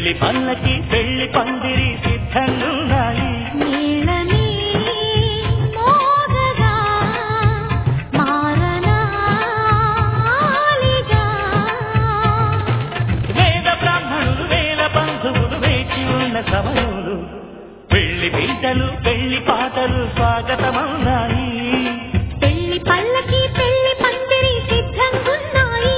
పెళ్లి పల్లకి పెళ్లి పందిరి సిద్ధంగున్నాయి నీళ్ళని మోగగా మారనాలిగా వేద బ్రాహ్మణులు వేల బంధువులు వేచి ఉన్న సమయంలో పెళ్లి పీటలు పెళ్లి పాటలు స్వాగతమవునాయి పెళ్లి పల్లకి పెళ్లి పందిరి సిద్ధంగున్నాయి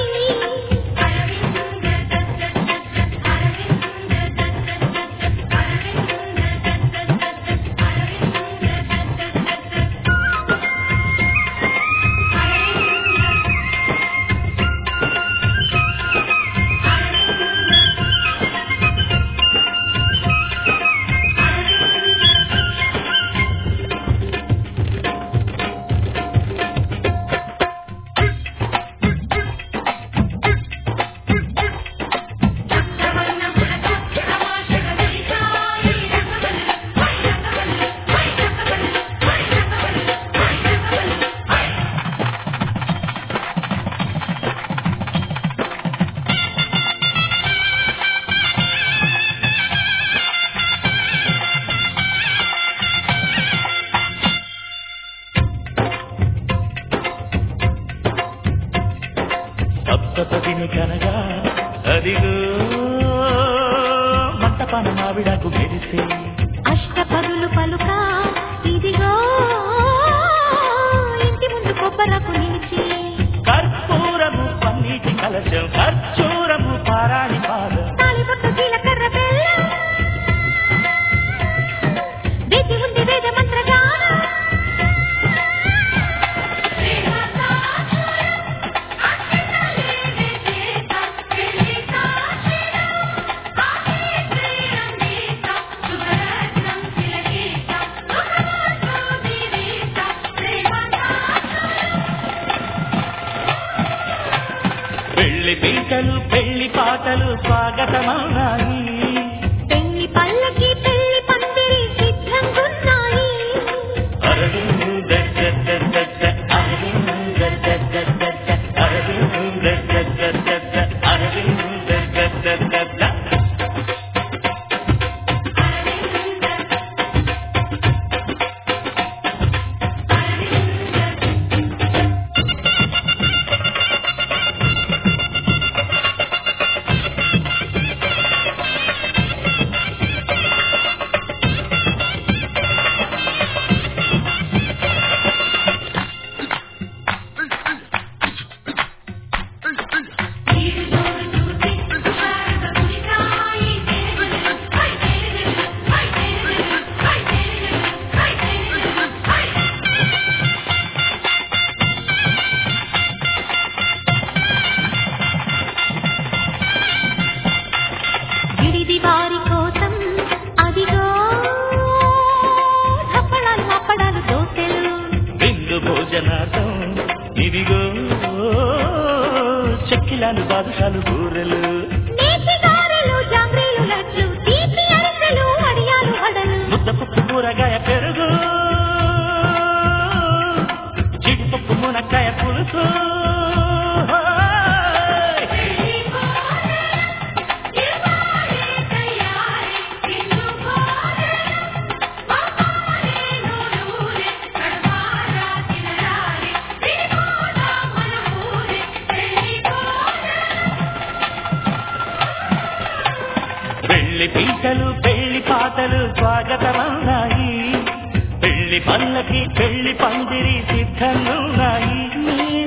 సప్తపదిని కనగా అదిగో మంటపాన మావిడకు మెరిసే అష్టపదులు పలుక ఇదిగో ఇంటి ముందు కొబ్బరకు నిలిచి కర్పూరము పన్నీటి కలశం ఖర్చూరము పారాణి పాదం తాళిబొట్టు జీలకర్ర బెల్లం వేచి ఉంది వేద మంత్రగానం పెళ్లి పీటలు పెళ్లి పాటలు స్వాగతమవునాయి పెళ్లి పల్లకి పెళ్లి పందిరి సిద్ధంగున్నాయి అరవిందు దద్దద్దద్దద్ద, అరవిందు దద్దద్దద్దద్ద, అరవిందు దద్దద్దద్దద్ద, అరవిందు దద్దద్దద్దద్ద. విడిది వారి కోసం అదిగో హప్పడాలు అప్పడాలు దోసెలు విందు భోజనార్థం ఇదిగో చెక్కిలాలు బాదుషాలు బూరెలు నేతి గారెలు జాంగ్రీలు లడ్లు తీపి అరిసెలు అడియాలు వడలు ముద్దపప్పు కూరగాయ పెరుగు జీడిపప్పు మునక్కాయ పులుసు పెళ్లి పీటలు పెళ్లి పాటలు స్వాగతమవునాయి పెళ్లి పల్లకి పెళ్లి పందిరి సిద్ధంగున్నాయి నీళ్ళ